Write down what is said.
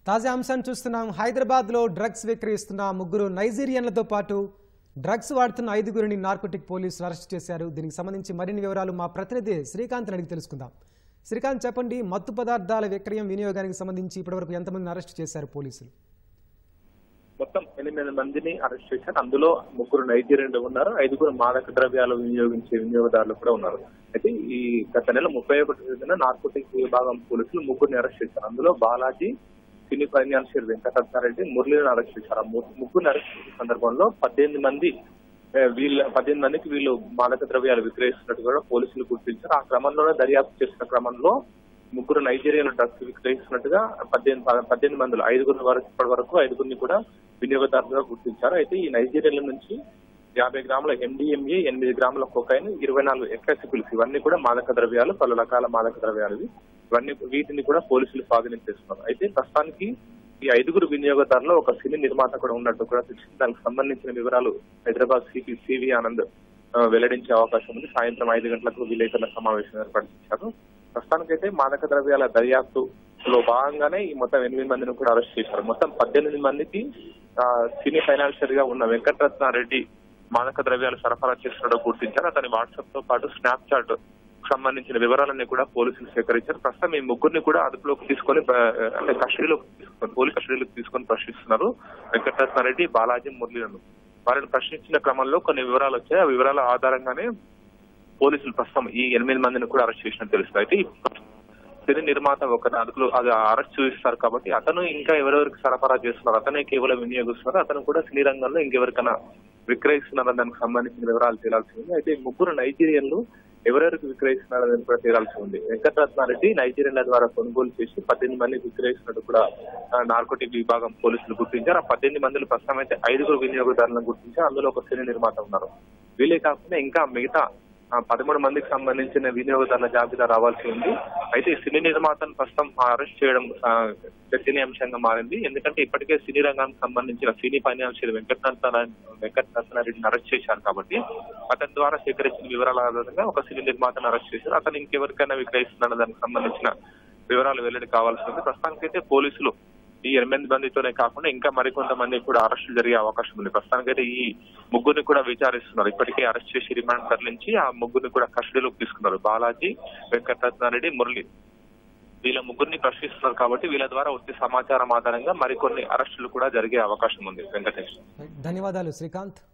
తాజా అంశాన్ని చూస్తున్నాం హైదరాబాద్లో డ్రగ్స్ విక్రయిస్తున్న ముగ్గురు నైజీరియన్లతో పాటు డ్రగ్స్ వాడుతున్న ఐదుగురిని నార్కోటిక్ పోలీసులు అరెస్ట్ చేశారు దీనికి సంబంధించి మరిన్ని వివరాలు మా ప్రతినిధి శ్రీకాంత్ అడిగి తెలుసుకుందాం శ్రీకాంత్ చెప్పండి మత్తు పదార్థాల విక్రయం వినియోగానికి సంబంధించి ఇప్పటివరకు ఎంతమందిని అరెస్ట్ చేశారు పోలీసులు మొత్తం ఎనిమిది మందిని అరెస్ట్ చేశారు అందులో ముగ్గురు నైజీరియన్లు ఉన్నారు ఐదుగురు మాదక ద్రవ్యాలు వినియోగించే వినియోగదారులు కూడా ఉన్నారు అయితే ఈ గత నెల ముప్పై ఒకటి తేదీన నార్కోటిక్ విభాగం పోలీసులు ముగ్గురిని అరెస్ట్ చేశారు అందులో బాలాజీ సినీ ఫైనాన్షియల్ వెంకటరత్నారెడ్డి మురళిని అరెస్ట్ చేశారు ఆ ము- ముగ్గురిని అరెస్ట్ చేసిన సందర్భంలో పద్దెనిమిది మంది ఏ, వీళ్ళ పద్దెనిమిది మందికి వీళ్ళు మాదక ద్రవ్యాలు విక్రయిస్తున్నట్టు కూడా పోలీసులు గుర్తించారు ఆ క్రమంలోనే దర్యాప్తు చేసిన క్రమంలో ముగ్గురు నైజీరియన్ డ్రగ్స్ విక్రయిస్తున్నట్టుగా పద్దెనిమిది పద్దెనిమిది మందిలో ఐదుగురు వరకు ఇప్పటి వరకు ఐదుగురిని కూడా వినియోగదారులుగా గుర్తించారు అయితే ఈ నైజీరియాల నుంచి యాభై గ్రాముల ఎండిఎంఏ ఎనిమిది గ్రాముల కొకైన్ ఇరవై నాలుగు ఎక్సెసిబుల్స్ ఇవన్నీ కూడా మాదక ద్రవ్యాలు పలు రకాల మాదక ద్రవ్యాలు ఇవి. ఇవన్నీ వీటిని కూడా పోలీసులు స్వాధీనం చేస్తున్నారు అయితే ప్రస్తుతానికి ఈ ఐదుగురు వినియోగదారులు ఒక సినీ నిర్మాత కూడా ఉన్నట్టు కూడా తెలిసింది దానికి సంబంధించిన వివరాలు హైదరాబాద్ సిపి సివి ఆనంద్ ఆ, వెల్లడించే అవకాశం ఉంది సాయంత్రం ఐదు గంటలకు విలేకరుల సమావేశం ఏర్పాటు చేశారు ప్రస్తుతానికైతే మాదక ద్రవ్యాల దర్యాప్తులో భాగంగానే ఈ మొత్తం ఎనిమిది మందిని కూడా అరెస్ట్ చేశారు మొత్తం పద్దెనిమిది మందికి ఆ, సినీ ఫైనాన్షియర్ గా ఉన్న వెంకటరత్నారెడ్డి మాదక ద్రవ్యాలు సరఫరా చేస్తున్నాడో గుర్తించారు అతని వాట్సాప్ తో పాటు స్నాప్ చాట్ సంబంధించిన వివరాలన్నీ కూడా పోలీసులు సేకరించారు ప్రస్తుతం ఈ ముగ్గురిని కూడా అదుపులోకి తీసుకొని ఆ, అంటే కస్టడీలోకి తీసుకొని పోలీస్ కస్టడీలోకి తీసుకొని ప్రశ్నిస్తున్నారు వెంకటరత్నారెడ్డి బాలాజీ మురళీలను వారిని ప్రశ్నించిన క్రమంలో కొన్ని వివరాలు వచ్చాయి ఆ వివరాల ఆధారంగానే పోలీసులు ప్రస్తుతం ఈ ఎనిమిది మందిని కూడా అరెస్ట్ చేసినట్టు తెలుస్తుంది అయితే ఈ సినీ నిర్మాత ఒక అదుపులో అది అరెస్ట్ చూపిస్తారు కాబట్టి అతను ఇంకా ఎవరెవరికి సరఫరా చేస్తున్నారు అతనే కేవలం వినియోగిస్తున్నారు అతను కూడా సినీ రంగంలో ఇంకెవరికైనా విక్రయిస్తున్నారని దానికి సంబంధించిన వివరాలు తేలాల్సి ఉంది అయితే ఈ ముగ్గురు నైజీరియన్లు ఎవరెవరికి విక్రయిస్తున్నారని కూడా తేలాల్సి ఉంది వెంకటరత్నారెడ్డి నైజీరియన్ల ద్వారా కొనుగోలు చేసి పద్దెనిమిది మంది విక్రయిస్తున్నట్టు కూడా ఆ, నార్కోటిక్ విభాగం పోలీసులు గుర్తించారు ఆ పద్దెనిమిది మందిలో ప్రస్తుతం అయితే ఐదుగురు వినియోగదారులను గుర్తించారు అందులో ఒక సినీ నిర్మాత ఉన్నారు వీళ్ళే కాకుండా ఇంకా మిగతా ఆ, పదమూడు మందికి సంబంధించిన వినియోగదారుల జాబితా రావాల్సి ఉంది అయితే ఈ సినీ నిర్మాతను ప్రస్తుతం అరెస్ట్ చేయడం ఆ, చర్చనీయాంశంగా మారింది ఎందుకంటే ఇప్పటికే సినీ రంగానికి సంబంధించిన సినీ ఫైనాన్షియల్ వెంకటరత్న వెంకటరత్నారెడ్డిని అరెస్ట్ చేశారు కాబట్టి అతని ద్వారా సేకరించిన వివరాల ఆధారంగా ఒక సినీ నిర్మాతను అరెస్ట్ చేశారు అతను ఇంకెవరికైనా విక్రయిస్తున్న దానికి సంబంధించిన వివరాలు వెల్లడి కావాల్సి ఉంది ప్రస్తుతానికైతే పోలీసులు ఈ ఎనిమిది మందితోనే కాకుండా ఇంకా మరికొంతమంది కూడా అరెస్టులు జరిగే అవకాశం ఉంది ప్రస్తుతానికైతే ఈ ముగ్గురిని కూడా విచారిస్తున్నారు ఇప్పటికే అరెస్ట్ చేసి రిమాండ్ తరలించి ఆ ముగ్గురిని కూడా కస్టడీలోకి తీసుకున్నారు బాలాజీ వెంకటరత్నారెడ్డి మురళి వీళ్ళ ముగ్గురిని ప్రశ్నిస్తున్నారు కాబట్టి వీళ్ళ ద్వారా వచ్చే సమాచారం ఆధారంగా మరికొన్ని అరెస్టులు కూడా జరిగే అవకాశం ఉంది వెంకటేష్ ధన్యవాదాలు శ్రీకాంత్